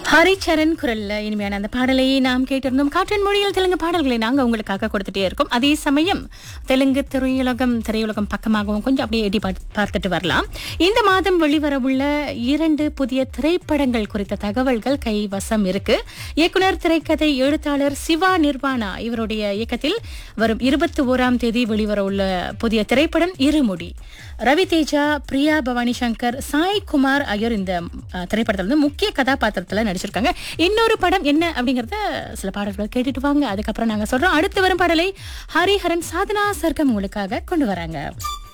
ஹரிச்சரன் குரல்ல இனிமையான அந்த பாடலை நாம் கேட்டிருந்தோம் காற்றின் மொழியில் தெலுங்கு பாடல்களை நாங்க உங்களுக்காக கொடுத்துட்டே இருக்கோம் அதே சமயம் தெலுங்கு திரையுலகம் திரையுலகம் பக்கமாகவும் கொஞ்சம் அப்படியே எட்டி பார்த்து- பார்த்துட்டு வரலாம் இந்த மாதம் வெளிவரவுள்ள இரண்டு புதிய திரைப்படங்கள் குறித்த தகவல்கள் கைவசம் இருக்கு இயக்குனர் திரைக்கதை எழுத்தாளர் சிவா நிர்வாணா இவருடைய இயக்கத்தில் வரும் இருபத்தி ஓராம் தேதி வெளிவரவுள்ள புதிய திரைப்படம் இருமுடி ரவி தேஜா பிரியா பவானி சங்கர் சாய் குமார் ஆகியோர் இந்த அஹ், திரைப்படத்துல வந்து முக்கிய கதாபாத்திரத்துல நடிச்சிருக்காங்க இன்னொரு படம் என்ன அப்படிங்கறத சில பாடல்களை கேட்டுட்டு வாங்க அதுக்கப்புறம் நாங்க சொல்றோம் அடுத்து வரும் பாடலை ஹரிஹரன் சாதனா சர்க்கம் உங்களுக்காக கொண்டு வராங்க